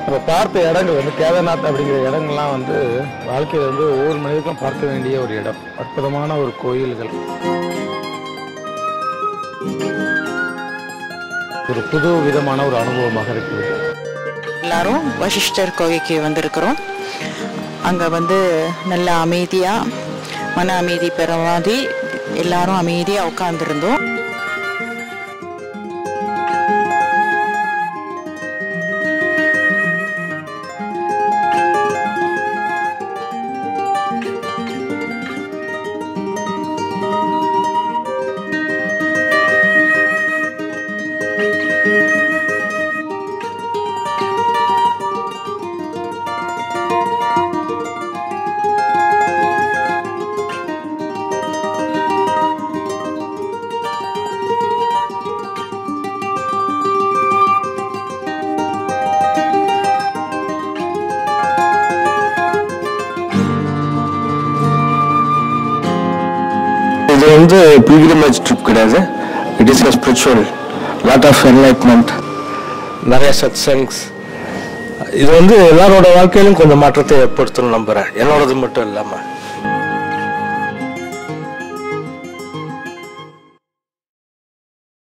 இப்போ பார்த்த இடங்கள் வந்து கேதார்நாத் அப்படிங்கிற இடங்கள்லாம் வந்து வாழ்க்கையில் வந்து ஒவ்வொரு மனிதருக்கும் பார்க்க வேண்டிய ஒரு இடம் அற்புதமான ஒரு கோயில்கள் ஒரு புது விதமான ஒரு அனுபவமாக இருக்குது எல்லாரும் வசிஷ்டர் கோவிலுக்கு வந்திருக்கிறோம் அங்கே வந்து நல்ல அமைதியாக மன அமைதி பெற மாதிரி எல்லாரும் அமைதியாக உட்காந்துருந்தோம் இது வந்து பில்கிரிமேஜ் ட்ரிப் கிடையாது it is a spiritual lot of enlightenment நிறைய சத் சங்ஸ் இது வந்து எல்லாரோட வாழ்க்கையிலும் கொஞ்சம் மாற்றத்தை ஏற்படுத்தணும் நம்புறேன் என்னோடது மட்டும் இல்லாமல்